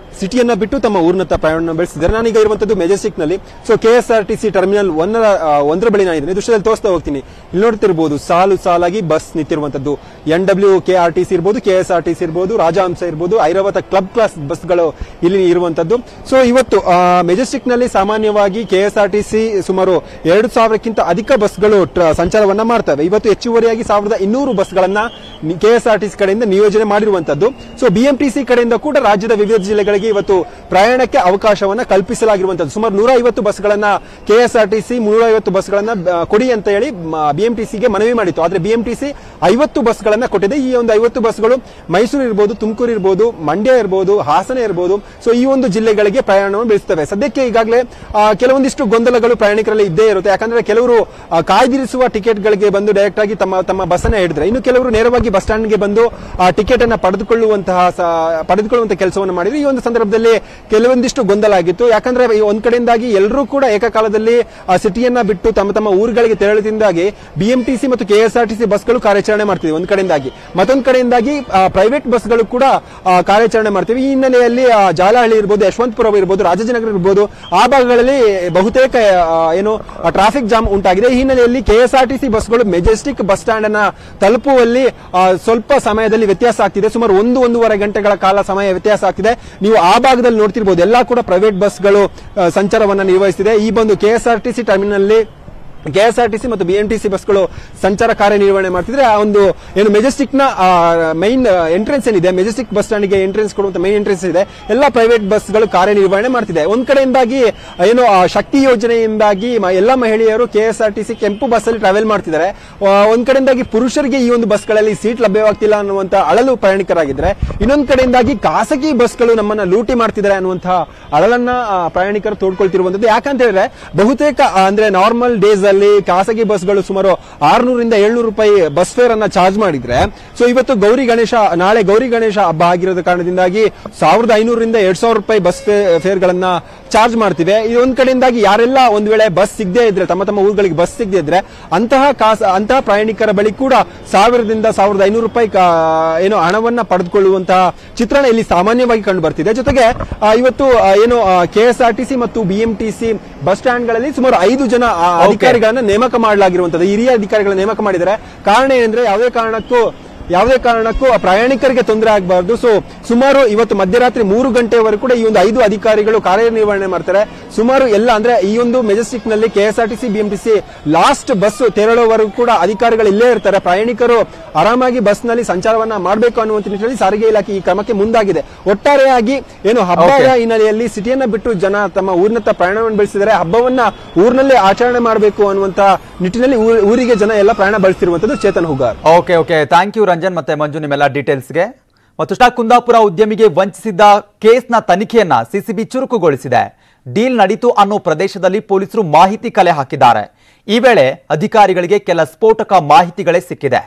ಸಿಟಿಯನ್ನ ಬಿಟ್ಟು ತಮ್ಮ ಊರಿನತ್ತ ಪ್ರಯಾಣ ಬೆಳೆಸಿದ್ದಾರೆ ನಾನೀಗ ಇರುವಂತದ್ದು ಮೆಜೆಸ್ಟಿಕ್ ನಲ್ಲಿ so K S R T C terminal ಒಂದರ ಆ, ಒಂದರ ಬಳಿ ನಾನಿದ್ದೀನಿ ದೃಶ್ಯದಲ್ಲಿ ತೋರಿಸ್ತಾ ಹೋಗ್ತೀನಿ ಇಲ್ಲಿ ನೋಡ್ತಿರ್ಬೋದು ಸಾಲು ಸಾಲಾಗಿ ಬಸ್ ನಿಂತಿರುವಂತದ್ದು N W K R T C ಇರ್ಬೋದು K S R T C ಇರ್ಬೋದು ರಾಜಹಂಸ ಇರ್ಬೋದು ಐರಾವತ ಕ್ಲಬ್ ಕ್ಲಾಸ್ ಬಸ್ಗಳು ಇಲ್ಲಿ ಇರುವಂತದ್ದು ಸೊ ಇವತ್ತು ಮೆಜೆಸ್ಟಿಕ್ ನಲ್ಲಿ ಸಾಮಾನ್ಯವಾಗಿ K S R T C ಸುಮಾರು ಎರಡು ಸಾವಿರಕ್ಕಿಂತ ಅಧಿಕ ಬಸ್ಗಳು ಟ್ರ- ಸಂಚಾರವನ್ನ ಮಾಡ್ತವೆ ಇವತ್ತು ಹೆಚ್ಚುವರಿಯಾಗಿ ಸಾವಿರದ ಇನ್ನೂರು ಬಸ್ಗಳನ್ನ K S R T C ಕಡೆಯಿಂದ ನಿಯೋಜನೆ ಮಾಡಿರುವಂತದ್ದು ಸೊ ಬಿಎಂಟಿಸಿ ಕಡೆಯಿಂದ ಕೂಡ ರಾಜ್ಯದ ವಿವಿಧ ಜಿಲ್ಲೆಗಳಿಗೆ ಇವತ್ತು ಪ್ರಯಾಣಕ್ಕೆ ಅವಕಾಶವನ್ನ ಕಲ್ಪಿಸಲಾಗಿರುವಂತದ್ದು ಸುಮಾರು ನೂರ ಐವತ್ತು ಬಸ್ಗಳನ್ನ K S R T C ನೂರ ಐವತ್ತು ಬಸ್ಗಳನ್ನ ಆ, ಕೊಡಿ ಅಂತ ಹೇಳಿ ಬಿಎಂಟಿಸಿಗೆ ಮನವಿ ಮಾಡಿತ್ತು ಆದ್ರೆ ಬಿಎಂಟಿಸಿ ಐವತ್ತು ಬಸ್ಗಳನ್ನ ಕೊಟ್ಟಿದೆ ಈ ಒಂದು ಐವತ್ತು ಬಸ್ಗಳು ಮೈಸೂರು ಇರ್ಬೋದು ತುಮಕೂರು ಇರ್ಬೋದು ಮಂಡ್ಯ ಇರ್ಬೋದು ಹಾಸನ ಇರ್ಬೋದು ಸೊ ಈ ಒಂದು ಜಿಲ್ಲೆಗಳಿಗೆ ಪ್ರಯಾಣವನ್ನು ಬೆಳೆಸ್ತವೆ ಸದ್ಯಕ್ಕೆ ಈಗಾಗಲೇ ಆ, ಕೆಲವೊಂದಿಷ್ಟು ಗೊಂದಲಗಳು ಪ್ರಯಾಣಿಕರಲ್ಲಿ ಇದ್ದೇ ಇರುತ್ತೆ ಯಾಕಂದ್ರೆ ಕೆಲವರು ಆ, ಕಾಯ್ದಿರಿಸುವ ಟಿಕೆಟ್ಗಳಿಗೆ ಬಂದು ಡೈರೆಕ್ಟ್ ಆಗಿ ತಮ್ಮ ತಮ್ಮ ಬಸ್ ಅನ್ನ ಹಿಡಿದ್ರೆ ಇನ್ನು ಕೆಲವರು ನೇರವಾಗಿ ಬಸ್ ಸ್ಟ್ಯಾಂಡ್ಗೆ ಬಂದು ಆ ಟಿಕೆಟ್ ಅನ್ನ ಪಡೆದುಕೊಳ್ಳುವಂತಹ ಸ- ಪಡೆದುಕೊಳ್ಳುವಂತಹ ಕೆಲಸವನ್ನು ಮಾಡಿದ್ರು ಈ ಒಂದು ಸಂದರ್ಭದಲ್ಲಿ ಕೆಲವೊಂದಿಷ್ಟು ಗೊಂದಲ ಆಗಿತ್ತು ಯಾಕಂದ್ರೆ ಈ ಒಂದ್ ಕಡೆಯಿಂದಾಗಿ ಎಲ್ಲರೂ ಕೂಡ ಏಕಕಾಲದಲ್ಲಿ ಆ ಸಿಟಿಯನ್ನ ಬಿಟ್ಟು ತಮ್ಮ ತಮ್ಮ ಊರುಗಳಿಗೆ ತೆರಳುತ್ತಿದ್ದಾಗಿ ಬಿಎಂಟಿಸಿ ಮತ್ತು ಕೆಎಸ್ಆರ್ಟಿಸಿ ಬಸ್ಗಳು ಕಾರ್ಯಾಚರಣೆ ಮಾಡ್ತಿವೆ ಒಂದ್ ಕಡೆಯಿಂದಾಗಿ ಮತ್ತೊಂದ್ ಕಡೆಯಿಂದಾಗಿ ಪ್ರೈವೇಟ್ ಬಸ್ಗಳು ಕೂಡ ಆ, ಕಾರ್ಯಾಚರಣೆ ಮಾಡ್ತಿವೆ ಈ ಹಿನ್ನೆಲೆಯಲ್ಲಿ ಆ, ಜಾಲಹಳ್ಳಿ ಇರ್ಬೋದು ಯಶವಂತಪುರ ಇರ್ಬೋದು ರಾಜಾಜಿನಗರ ಇರ್ಬೋದು ಆ ಭಾಗಗಳಲ್ಲಿ ಬಹುತೇಕ ಆ, ಏನು ಟ್ರಾಫಿಕ್ ಜಾಮ್ ಉಂಟಾಗಿದೆ ಈ ಹಿನ್ನೆಲೆಯಲ್ಲಿ ಕೆಎಸ್ಆರ್ಟಿಸಿ ಬಸ್ಗಳು ಮೆಜೆಸ್ಟಿಕ್ ಬಸ್ ಸ್ಟ್ಯಾಂಡ್ ಅನ್ನ ತಲುಪುವಲ್ಲಿ ಆ, ಸ್ವಲ್ಪ ಸಮಯದಲ್ಲಿ ವ್ಯತ್ಯಾಸ ಆಗ್ತಿದೆ ಸುಮಾರು ಒಂದು ಒಂದೂವರೆ ಗಂಟೆಗಳ ಕಾಲ ಸಮಯ ವ್ಯತ್ಯಾಸ ಆಗ್ತಿದೆ ನೀವು ಆ ಭಾಗದಲ್ಲಿ ನೋಡ್ತಿರ್ಬೋದು ಎಲ್ಲಾ ಕೂಡ ಪ್ರೈವೇಟ್ ಬಸ್ಗಳು ಆ, ಸಂಚಾರವನ್ನ ನಿರ್ವಹಿಸಿದೆ ಈ ಬಂದು ಕೆಎಸ್ಆರ್ಟಿಸಿ ಟರ್ಮಿನಲ್ ಕೆಎಸ್ಆರ್ಟಿಸಿ ಮತ್ತು ಬಿಎಂಟಿಸಿ ಬಸ್ಗಳು ಸಂಚಾರ ಕಾರ್ಯನಿರ್ವಹಣೆ ಮಾಡ್ತಿದ್ರೆ ಆ ಒಂದು ಏನು ಮೆಜೆಸ್ಟಿಕ್ ನ ಮೈನ್ ಎಂಟ್ರೆನ್ಸ್ ಏನಿದೆ ಮೆಜೆಸ್ಟಿಕ್ ಬಸ್ ಸ್ಟ್ಯಾಂಡ್ ಗೆ ಎಂಟ್ರೆನ್ಸ್ ಕೊಡುವಂತ ಮೈನ್ ಎಂಟ್ರೆನ್ಸ್ ಇದೆ ಎಲ್ಲ ಪ್ರೈವೇಟ್ ಬಸ್ಗಳು ಕಾರ್ಯನಿರ್ವಹಣೆ ಮಾಡ್ತಿದೆ ಒಂದ್ ಕಡೆಯಿಂದಾಗಿ ಏನು ಆ, ಶಕ್ತಿ ಯೋಜನೆಯಿಂದಾಗಿ ಮ- ಎಲ್ಲ ಮಹಿಳೆಯರು ಕೆಎಸ್ಆರ್ಟಿಸಿ ಕೆಂಪು ಬಸ್ ಅಲ್ಲಿ ಟ್ರಾವೆಲ್ ಮಾಡ್ತಿದ್ದಾರೆ ಆ, ಒಂದ್ ಕಡೆಯಿಂದಾಗಿ ಪುರುಷರಿಗೆ ಈ ಒಂದು ಬಸ್ಗಳಲ್ಲಿ ಸೀಟ್ ಲಭ್ಯವಾಗ್ತಿಲ್ಲ ಅನ್ನುವಂತ ಅಳಲು ಪ್ರಯಾಣಿಕರಾಗಿದ್ದಾರೆ ಇನ್ನೊಂದ್ ಕಡೆಯಿಂದಾಗಿ ಖಾಸಗಿ ಬಸ್ಗಳು ನಮ್ಮನ್ನ ಲೂಟಿ ಮಾಡ್ತಿದ್ದಾರೆ ಅನ್ನುವಂತಹ ಅಳಲನ್ನ ಆ, ಪ್ರಯಾಣಿಕರು ತೋಡ್ಕೊಳ್ತಿರುವಂತದ್ದು ಯಾಕಂತ ಹೇಳಿದ್ರೆ ಬಹುತೇಕ ಆ, ಅಂದ್ರೆ ನಾರ್ಮಲ್ ಡೇಸ್ ಅಲ್ಲಿ ಖಾಸಗಿ ಬಸ್ಗಳು ಸುಮಾರು ಆರ್ನೂರಿಂದ ಏಳ್ನೂರು ರೂಪಾಯಿ ಬಸ್ ಫೇರ್ ಅನ್ನ ಚಾರ್ಜ್ ಮಾಡಿದ್ರೆ ಸೊ ಇವತ್ತು ಗೌರಿ ಗಣೇಶ ನಾಳೆ ಗೌರಿ ಗಣೇಶ ಹಬ್ಬ ಆಗಿರೋದ ಕಾರಣದಿಂದಾಗಿ ಸಾವಿರದ ಐನೂರರಿಂದ ಎರಡ್ ಸಾವಿರ ರೂಪಾಯಿ ಬಸ್ ಫೇರ್ ಗಳನ್ನ ಚಾರ್ಜ್ ಮಾಡ್ತಿವೆ ಈ ಒಂದ್ ಕಡೆಯಿಂದಾಗಿ ಯಾರೆಲ್ಲ ಒಂದ್ ವೇಳೆ ಬಸ್ ಸಿಗದೆ ಇದ್ರೆ ತಮ್ಮ ತಮ್ಮ ಊರುಗಳಿಗೆ ಬಸ್ ಸಿಗದೆ ಇದ್ರೆ ಅಂತಹ ಕಾಸ ಅಂತಹ ಪ್ರಯಾಣಿಕರ ಬಳಿ ಕೂಡ ಸಾವಿರದಿಂದ ಸಾವಿರದ ಐನೂರು ರೂಪಾಯಿ ಕಾ- ಏನು ಹಣವನ್ನ ಪಡೆದುಕೊಳ್ಳುವಂತಹ ಚಿತ್ರಣ ಇಲ್ಲಿ ಸಾಮಾನ್ಯವಾಗಿ ಕಂಡು ಬರ್ತಿದೆ ಜೊತೆಗೆ ಆ, ಇವತ್ತು ಆ, ಏನು ಕೆಎಸ್ಆರ್ಟಿಸಿ ಮತ್ತು ಬಿಎಂಟಿಸಿ ಬಸ್ ಸ್ಟ್ಯಾಂಡ್ ಗಳಲ್ಲಿ ಸುಮಾರು ಐದು ಜನ ಆ, ಅಧಿಕಾರಿಗಳನ್ನ ನೇಮಕ ಮಾಡಲಾಗಿರುವಂತದ್ದು ಹಿರಿಯ ಅಧಿಕಾರಿಗಳನ್ನ ನೇಮಕ ಮಾಡಿದ್ದಾರೆ ಕಾರಣ ಏನಂದ್ರೆ ಯಾವುದೇ ಕಾರಣಕ್ಕೂ ಯಾವುದೇ ಕಾರಣಕ್ಕೂ ಆ ಪ್ರಯಾಣಿಕರಿಗೆ ತೊಂದರೆ ಆಗಬಾರ್ದು ಸೊ ಸುಮಾರು ಇವತ್ತು ಮಧ್ಯರಾತ್ರಿ ಮೂರು ಗಂಟೆವರೆಗೂ ಕೂಡ ಈ ಒಂದು ಐದು ಅಧಿಕಾರಿಗಳು ಕಾರ್ಯನಿರ್ವಹಣೆ ಮಾಡ್ತಾರೆ ಸುಮಾರು ಎಲ್ಲ ಅಂದ್ರೆ ಈ ಒಂದು ಮೆಜೆಸ್ಟಿಕ್ ನಲ್ಲಿ ಕೆಎಸ್ಆರ್ಟಿಸಿ ಬಿಎಂಟಿಸಿ ಲಾಸ್ಟ್ ಬಸ್ ತೆರಳುವವರೆಗೂ ಕೂಡ ಅಧಿಕಾರಿಗಳು ಇಲ್ಲೇ ಇರ್ತಾರೆ ಪ್ರಯಾಣಿಕರು ಆರಾಮಾಗಿ ಬಸ್ ನಲ್ಲಿ ಸಂಚಾರವನ್ನ ಮಾಡಬೇಕು ಅನ್ನುವಂತ ನಿಟ್ಟಿನಲ್ಲಿ ಸಾರಿಗೆ ಇಲಾಖೆ ಈ ಕ್ರಮಕ್ಕೆ ಮುಂದಾಗಿದೆ ಒಟ್ಟಾರೆಯಾಗಿ ಏನು ಹಬ್ಬದ Okay. ಹಿನ್ನೆಲೆಯಲ್ಲಿ ಸಿಟಿಯನ್ನ ಬಿಟ್ಟು ಜನ ತಮ್ಮ ಊರಿನತ್ತ ಪ್ರಯಾಣವನ್ನು ಬೆಳೆಸಿದರೆ ಹಬ್ಬವನ್ನ ಊರಿನಲ್ಲೇ ಆಚರಣೆ ಮಾಡಬೇಕು ಅನ್ನುವಂತ ನಿಟ್ಟಿನಲ್ಲಿ ಊ- ಊರಿಗೆ ಜನ ಎಲ್ಲ ಪ್ರಯಾಣ ಬೆಳೆಸಿರುವಂತದ್ದು Chetan Hugar okay okay thank you Ranjan ಮತ್ತೆ ಮಂಜು ನಿಮ್ಮೆಲ್ಲ ಡೀಟೇಲ್ಸ್ಗೆ ಮತ್ತುಷ್ಟ ಕುಂದಾಪುರ ಉದ್ಯಮಿಗೆ ವಂಚಿಸಿದ್ದ ಕೇಸ್ನ ತನಿಖೆಯನ್ನ ಸಿಸಿಬಿ ಚುರುಕುಗೊಳಿಸಿದೆ ಡೀಲ್ ನಡೀತು ಅನ್ನೋ ಪ್ರದೇಶದಲ್ಲಿ ಪೊಲೀಸರು ಮಾಹಿತಿ ಕಲೆ ಹಾಕಿದ್ದಾರೆ ಈ ವೇಳೆ ಅಧಿಕಾರಿಗಳಿಗೆ ಕೆಲ ಸ್ಫೋಟಕ ಮಾಹಿತಿಗಳೇ ಸಿಕ್ಕಿದೆ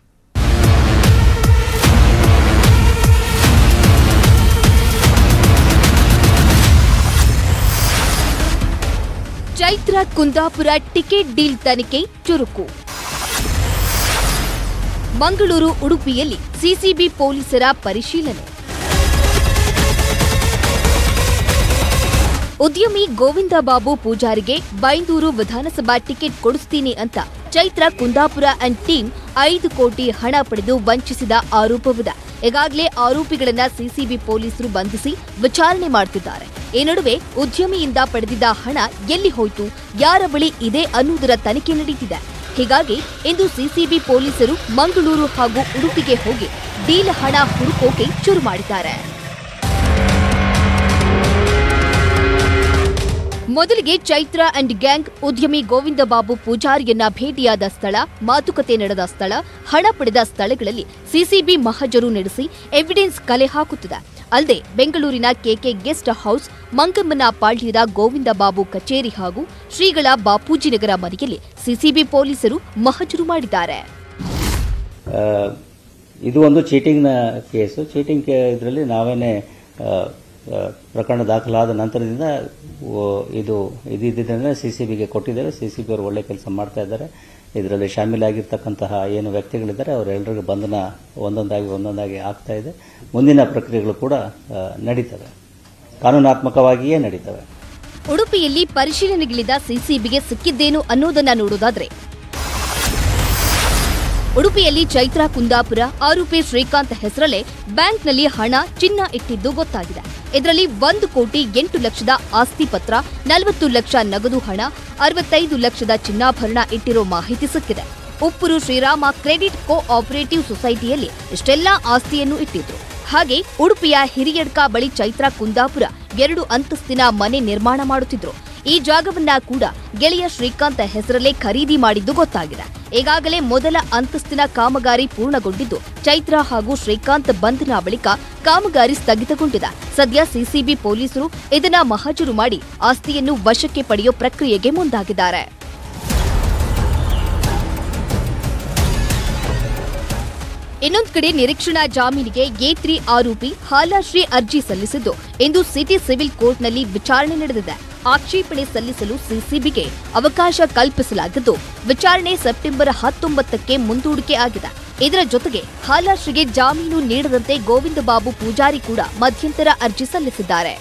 ಚೈತ್ರ ಕುಂದಾಪುರ ಟಿಕೆಟ್ ಡೀಲ್ ತನಿಖೆ ಚುರುಕು ಮಂಗಳೂರು ಉಡುಪಿಯಲ್ಲಿ ಸಿಸಿಬಿ ಪೊಲೀಸರ ಪರಿಶೀಲನೆ ಉದ್ಯಮಿ ಗೋವಿಂದ ಬಾಬು ಪೂಜಾರಿಗೆ ಬೈಂದೂರು ವಿಧಾನಸಭಾ ಟಿಕೆಟ್ ಕೊಡಿಸ್ತೀನಿ ಅಂತ ಚೈತ್ರ ಕುಂದಾಪುರ ಅಂಡ್ ಟೀಮ್ ಐದು ಕೋಟಿ ಹಣ ಪಡೆದು ವಂಚಿಸಿದ ಆರೋಪವಿದೆ ಈಗಾಗಲೇ ಆರೋಪಿಗಳನ್ನ ಸಿಸಿಬಿ ಪೊಲೀಸರು ಬಂಧಿಸಿ ವಿಚಾರಣೆ ಮಾಡ್ತಿದ್ದಾರೆ ಈ ನಡುವೆ ಉದ್ಯಮಿಯಿಂದ ಪಡೆದಿದ್ದ ಹಣ ಎಲ್ಲಿ ಹೋಯ್ತು ಯಾರ ಬಳಿ ಇದೆ ಅನ್ನುವುದರ ತನಿಖೆ ನಡೀತಿದೆ ಹೀಗಾಗಿ ಇಂದು ಸಿಸಿಬಿ ಪೊಲೀಸರು ಮಂಗಳೂರು ಹಾಗೂ ಉಡುಪಿಗೆ ಹೋಗಿ ಡೀಲ್ ಹಣ ಹುಡುಕೋಕೆ ಶುರು ಮಾಡಿದ್ದಾರೆ ಮೊದಲಿಗೆ ಚೈತ್ರ ಅಂಡ್ ಗ್ಯಾಂಗ್ ಉದ್ಯಮಿ ಗೋವಿಂದ ಬಾಬು ಪೂಜಾರಿಯನ್ನ ಭೇಟಿಯಾದ ಸ್ಥಳ ಮಾತುಕತೆ ನಡೆದ ಸ್ಥಳ ಹಣ ಪಡೆದ ಸ್ಥಳಗಳಲ್ಲಿ ಸಿಸಿಬಿ ಮಹಜರು ನಡೆಸಿ ಎವಿಡೆನ್ಸ್ ಕಲೆ ಹಾಕುತ್ತಿದೆ ಅಲ್ಲದೆ ಬೆಂಗಳೂರಿನ ಕೆಕೆ ಗೆಸ್ಟ್ ಹೌಸ್ ಮಂಗಮ್ಮನ ಪಾಳ್ಯದ ಗೋವಿಂದ ಬಾಬು ಕಚೇರಿ ಹಾಗೂ ಶ್ರೀಗಳ ಬಾಪೂಜಿನಗರ ಮನೆಯಲ್ಲಿ ಸಿಸಿಬಿ ಪೊಲೀಸರು ಮಹಜರು ಮಾಡಿದ್ದಾರೆ ಆ, ಇದು ಒಂದು ಚೀಟಿಂಗ್ನ ಕೇಸು ಚೀಟಿಂಗ್ ಇದರಲ್ಲಿ ನಾವೇನೆ ಆ, ಆ, ಪ್ರಕರಣ ದಾಖಲಾದ ನಂತರದಿಂದ ಓ- ಇದು ಇದಿದ್ದರೆ ಸಿ ಸಿ ಬಿಗೆ ಕೊಟ್ಟಿದ್ದೇವೆ ಸಿ ಸಿ ಬಿ ಅವರು ಒಳ್ಳೆ ಕೆಲಸ ಮಾಡ್ತಾ ಇದ್ದಾರೆ ಇದರಲ್ಲಿ ಶಾಮೀಲಾಗಿರ್ತಕ್ಕಂತಹ ಏನು ವ್ಯಕ್ತಿಗಳಿದ್ದಾರೆ ಅವರೆಲ್ಲರಿಗೂ ಬಂಧನ ಒಂದೊಂದಾಗಿ ಒಂದೊಂದಾಗಿ ಆಗ್ತಾ ಇದೆ ಮುಂದಿನ ಪ್ರಕ್ರಿಯೆಗಳು ಕೂಡ ಆ, ನಡೀತವೆ ಕಾನೂನಾತ್ಮಕವಾಗಿಯೇ ನಡೀತವೆ ಉಡುಪಿಯಲ್ಲಿ ಪರಿಶೀಲನೆಗಿಳಿದ ಸಿಸಿಬಿಗೆ ಸಿಕ್ಕಿದ್ದೇನು ಅನ್ನೋದನ್ನ ನೋಡೋದಾದ್ರೆ ಉಡುಪಿಯಲ್ಲಿ ಚೈತ್ರ ಕುಂದಾಪುರ ಆರೋಪಿ ಶ್ರೀಕಾಂತ್ ಹೆಸರಲ್ಲೇ ಬ್ಯಾಂಕ್ನಲ್ಲಿ ಹಣ ಚಿನ್ನ ಇಟ್ಟಿದ್ದು ಗೊತ್ತಾಗಿದೆ ಇದರಲ್ಲಿ ಒಂದು ಕೋಟಿ ಎಂಟು ಲಕ್ಷದ ಆಸ್ತಿ ಪತ್ರ ನಲವತ್ತು ಲಕ್ಷ ನಗದು ಹಣ ಅರವತ್ತೈದು ಲಕ್ಷದ ಚಿನ್ನಾಭರಣ ಇಟ್ಟಿರೋ ಮಾಹಿತಿ ಸಿಕ್ಕಿದೆ Uppuru Srirama credit co operative ಸೊಸೈಟಿಯಲ್ಲಿ ಇಷ್ಟೆಲ್ಲಾ ಆಸ್ತಿಯನ್ನು ಇಟ್ಟಿದ್ರು ಹಾಗೆ ಉಡುಪಿಯ ಹಿರಿಯಡ್ಕ ಬಳಿ ಚೈತ್ರ ಕುಂದಾಪುರ ಎರಡು ಅಂತಸ್ತಿನ ಮನೆ ನಿರ್ಮಾಣ ಮಾಡುತ್ತಿದ್ರು ಈ ಜಾಗವನ್ನ ಕೂಡ ಗೆಳೆಯ ಶ್ರೀಕಾಂತ್ ಹೆಸರಲ್ಲೇ ಖರೀದಿ ಮಾಡಿದ್ದು ಗೊತ್ತಾಗಿದೆ ಈಗಾಗಲೇ ಮೊದಲ ಅಂತಸ್ತಿನ ಕಾಮಗಾರಿ ಪೂರ್ಣಗೊಂಡಿದ್ದು ಚೈತ್ರ ಹಾಗೂ ಶ್ರೀಕಾಂತ್ ಬಂಧನ ಬಳಿಕ ಕಾಮಗಾರಿ ಸ್ಥಗಿತಗೊಂಡಿದೆ ಸದ್ಯ ಸಿಸಿಬಿ ಪೊಲೀಸರು ಇದನ್ನ ಮಹಜರು ಮಾಡಿ ಆಸ್ತಿಯನ್ನು ವಶಕ್ಕೆ ಪಡೆಯೋ ಪ್ರಕ್ರಿಯೆಗೆ ಮುಂದಾಗಿದ್ದಾರೆ ಇನ್ನೊಂದು ಕಡೆ ನಿರೀಕ್ಷಣಾ ಜಾಮೀನಿಗೆ ಎ ತ್ರೀ ಆರೋಪಿ ಹಾಲಾಶ್ರೀ ಅರ್ಜಿ ಸಲ್ಲಿಸಿದ್ದು ಇಂದು ಸಿಟಿ ಸಿವಿಲ್ ಕೋರ್ಟ್ನಲ್ಲಿ ವಿಚಾರಣೆ ನಡೆದಿದೆ ಆಕ್ಷೇಪಣೆ ಸಲ್ಲಿಸಲು ಸಿಸಿಬಿಗೆ ಅವಕಾಶ ಕಲ್ಪಿಸಲಾಗಿದ್ದು ವಿಚಾರಣೆ ಸೆಪ್ಟೆಂಬರ್ ಹತ್ತೊಂಬತ್ತಕ್ಕೆ ಮುಂದೂಡಿಕೆ ಆಗಿದೆ ಇದರ ಜೊತೆಗೆ ಹಾಲಾಶ್ರೀಗೆ ಜಾಮೀನು ನೀಡದಂತೆ ಗೋವಿಂದ ಬಾಬು ಪೂಜಾರಿ ಕೂಡ ಮಧ್ಯಂತರ ಅರ್ಜಿ ಸಲ್ಲಿಸಿದ್ದಾರೆ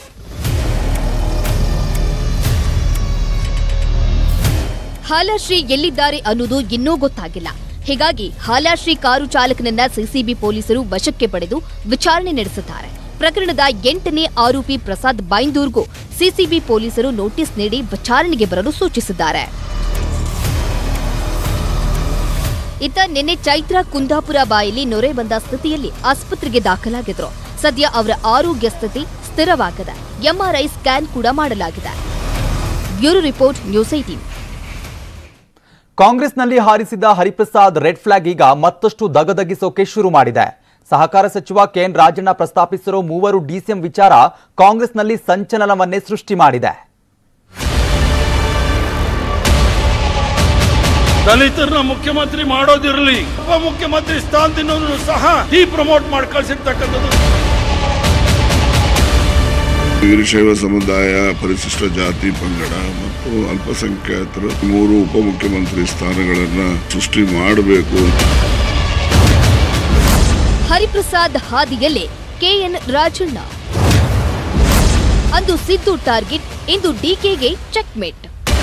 ಹಾಲಾಶ್ರೀ ಎಲ್ಲಿದ್ದಾರೆ ಅನ್ನೋದು ಇನ್ನೂ ಗೊತ್ತಾಗಿಲ್ಲ ಹೀಗಾಗಿ ಹಾಲಾಶ್ರೀ ಕಾರು ಚಾಲಕನನ್ನ ಸಿಸಿಬಿ ಪೊಲೀಸರು ವಶಕ್ಕೆ ಪಡೆದು ವಿಚಾರಣೆ ನಡೆಸಿದ್ದಾರೆ ಪ್ರಕರಣದ ಎಂಟನೇ ಆರೋಪಿ ಪ್ರಸಾದ್ ಬೈಂದೂರ್ಗೂ ಸಿಸಿಬಿ ಪೊಲೀಸರು ನೋಟಿಸ್ ನೀಡಿ ವಿಚಾರಣೆಗೆ ಬರಲು ಸೂಚಿಸಿದ್ದಾರೆ ಇತ್ತ ನಿನ್ನೆ ಚೈತ್ರ ಕುಂದಾಪುರ ಬಾಯಲ್ಲಿ ನೊರೆ ಬಂದ ಸ್ಥಿತಿಯಲ್ಲಿ ಆಸ್ಪತ್ರೆಗೆ ದಾಖಲಾಗಿದ್ರು ಸದ್ಯ ಅವರ ಆರೋಗ್ಯ ಸ್ಥಿತಿ ಸ್ಥಿರವಾಗಿದೆ ಎಂಆರ್ಐ ಸ್ಕ್ಯಾನ್ ಕೂಡ ಮಾಡಲಾಗಿದೆ ಬ್ಯೂರೋ ರಿಪೋರ್ಟ್ ನ್ಯೂಸ್ ಏಟೀನ್ ಕಾಂಗ್ರೆಸ್ನಲ್ಲಿ ಹಾರಿಸಿದ್ದ ಹರಿಪ್ರಸಾದ್ ರೆಡ್ ಫ್ಲಾಗ್ ಈಗ ಮತ್ತಷ್ಟು ದಗದಗಿಸೋಕೆ ಶುರು ಮಾಡಿದೆ ಸಹಕಾರ ಸಚಿವ ಕೆಎನ್ ರಾಜಣ್ಣ ಪ್ರಸ್ತಾಪಿಸಿರೋ ಮೂವರು ಡಿಸಿಎಂ ವಿಚಾರ ಕಾಂಗ್ರೆಸ್ನಲ್ಲಿ ಸಂಚಲನವನ್ನೇ ಸೃಷ್ಟಿ ಮಾಡಿದೆ ದಲಿತರನ್ನ ಮುಖ್ಯಮಂತ್ರಿ ಮಾಡೋದಿರಲಿ ಉಪ ಮುಖ್ಯಮಂತ್ರಿ ಸ್ಥಾನದಿಂದ ಸಹ ಈ ಪ್ರಮೋಟ್ ಮಾಡಿ ಕಳ್ಸಿರ್ತಕ್ಕಂಥದ್ದು ವೀರಶೈವ ಸಮುದಾಯ ಪರಿಶಿಷ್ಟ ಜಾತಿ ಪಂಗಡ ಮತ್ತು ಅಲ್ಪಸಂಖ್ಯಾತರ ಮೂರು ಉಪಮುಖ್ಯಮಂತ್ರಿ ಸ್ಥಾನಗಳನ್ನ ಸೃಷ್ಟಿ ಮಾಡಬೇಕು ಹರಿಪ್ರಸಾದ್ ಹಾದಿಯಲ್ಲೇ ಕೆಎನ್ ರಾಜಣ್ಣ ಅಂದು ಸಿದ್ದು ಟಾರ್ಗೆಟ್ ಇಂದು ಡಿಕೆಗೆ ಚೆಕ್ಮೇಟ್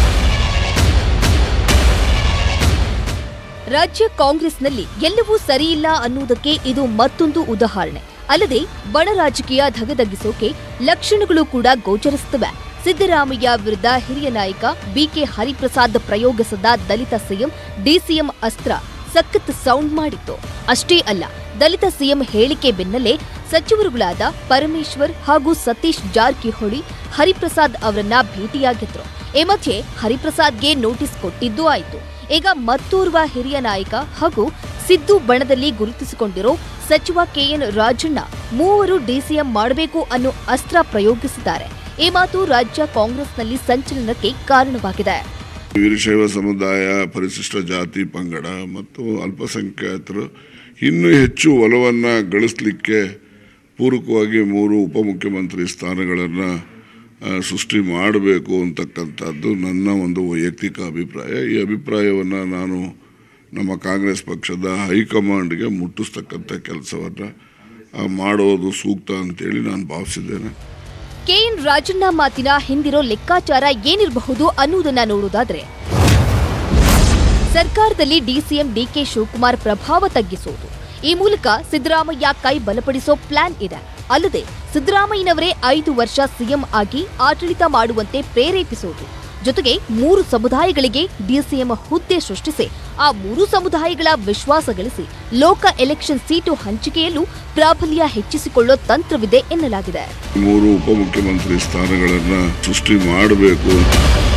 ರಾಜ್ಯ ಕಾಂಗ್ರೆಸ್ನಲ್ಲಿ ಎಲ್ಲವೂ ಸರಿಯಿಲ್ಲ ಅನ್ನುವುದಕ್ಕೆ ಇದು ಮತ್ತೊಂದು ಉದಾಹರಣೆ ಅಲ್ಲದೆ ಬಣ ರಾಜಕೀಯ ಧಗಧಗಿಸೋಕೆ ಲಕ್ಷಣಗಳು ಕೂಡ ಗೋಚರಿಸುತ್ತವೆ ಸಿದ್ದರಾಮಯ್ಯ ವಿರುದ್ಧ ಹಿರಿಯ ನಾಯಕ ಬಿಕೆ ಹರಿಪ್ರಸಾದ್ ಪ್ರಯೋಗಿಸಿದ ದಲಿತ ಸಿಎಂ ಡಿಸಿಎಂ ಅಸ್ತ್ರ ಸಖತ್ ಸೌಂಡ್ ಮಾಡಿತ್ತು ಅಷ್ಟೇ ಅಲ್ಲ ದಲಿತ ಸಿಎಂ ಹೇಳಿಕೆ ಬೆನ್ನಲ್ಲೇ ಸಚಿವರುಗಳಾದ ಪರಮೇಶ್ವರ್ ಹಾಗೂ ಸತೀಶ್ ಜಾರಕಿಹೊಳಿ ಹರಿಪ್ರಸಾದ್ ಅವರನ್ನ ಭೇಟಿಯಾಗಿದ್ರು ಈ ಮಧ್ಯೆ ಹರಿಪ್ರಸಾದ್ಗೆ ನೋಟಿಸ್ ಕೊಟ್ಟಿದ್ದೂ ಆಯಿತು ಈಗ ಮತ್ತೋರ್ವ ಹಿರಿಯ ನಾಯಕ ಹಾಗೂ ಸಿದ್ದು ಬಣದಲ್ಲಿ ಗುರುತಿಸಿಕೊಂಡಿರೋ ಸಚಿವ ಕೆಎನ್ ರಾಜಣ್ಣ ಮೂವರು ಡಿಸಿಎಂ ಮಾಡಬೇಕು ಅನ್ನೋ ಅಸ್ತ್ರ ಪ್ರಯೋಗಿಸಿದ್ದಾರೆ ಈ ಮಾತು ರಾಜ್ಯ ಕಾಂಗ್ರೆಸ್ನಲ್ಲಿ ಸಂಚಲನಕ್ಕೆ ಕಾರಣವಾಗಿದೆ ವೀರಶೈವ ಸಮುದಾಯ ಪರಿಶಿಷ್ಟ ಜಾತಿ ಪಂಗಡ ಮತ್ತು ಅಲ್ಪಸಂಖ್ಯಾತರು ಇನ್ನೂ ಹೆಚ್ಚು ಒಲವನ್ನ ಗಳಿಸಲಿಕ್ಕೆ ಪೂರಕವಾಗಿ ಮೂರು ಉಪಮುಖ್ಯಮಂತ್ರಿ ಸ್ಥಾನಗಳನ್ನು ಸೃಷ್ಟಿ ಮಾಡಬೇಕು ಅಂತಕ್ಕಂಥದ್ದು ನನ್ನ ಒಂದು ವೈಯಕ್ತಿಕ ಅಭಿಪ್ರಾಯ ಈ ಅಭಿಪ್ರಾಯವನ್ನು ನಾನು ನಮ್ಮ ಕಾಂಗ್ರೆಸ್ ಪಕ್ಷದ ಹೈಕಮಾಂಡ್ಗೆ ಮುಟ್ಟಿಸ್ತಕ್ಕಂಥ ಕೆಲಸವನ್ನು ಮಾಡೋದು ಸೂಕ್ತ ಅಂತೇಳಿ ನಾನು ಭಾವಿಸಿದ್ದೇನೆ ಕೆಎನ್ ರಾಜಣ್ಣ ಮಾತಿನ ಹಿಂದಿರೋ ಲೆಕ್ಕಾಚಾರ ಏನಿರಬಹುದು ಅನ್ನುವುದನ್ನ ನೋಡುವುದಾದ್ರೆ ಸರ್ಕಾರದಲ್ಲಿ ಡಿಸಿಎಂ ಡಿಕೆ ಶಿವಕುಮಾರ್ ಪ್ರಭಾವ ತಗ್ಗಿಸುವುದು ಈ ಮೂಲಕ ಸಿದ್ದರಾಮಯ್ಯ ಕೈ ಬಲಪಡಿಸೋ ಪ್ಲಾನ್ ಇದೆ ಅಲ್ಲದೆ ಸಿದ್ದರಾಮಯ್ಯನವರೇ ಐದು ವರ್ಷ ಸಿಎಂ ಆಗಿ ಆಡಳಿತ ಮಾಡುವಂತೆ ಪ್ರೇರೇಪಿಸುವುದು ಜೊತೆಗೆ ಮೂರು ಸಮುದಾಯಗಳಿಗೆ ಡಿಸಿಎಂ ಹುದ್ದೆ ಸೃಷ್ಟಿಸಿ ಆ ಮೂರು ಸಮುದಾಯಗಳ ವಿಶ್ವಾಸ ಗಳಿಸಿ ಲೋಕ ಎಲೆಕ್ಷನ್ ಸೀಟು ಹಂಚಿಕೆಯಲ್ಲೂ ಪ್ರಾಬಲ್ಯ ಹೆಚ್ಚಿಸಿಕೊಳ್ಳೋ ತಂತ್ರವಿದೆ ಎನ್ನಲಾಗಿದೆ ಮೂರು ಉಪಮುಖ್ಯಮಂತ್ರಿ ಸ್ಥಾನಗಳನ್ನು ಸೃಷ್ಟಿ ಮಾಡಬೇಕು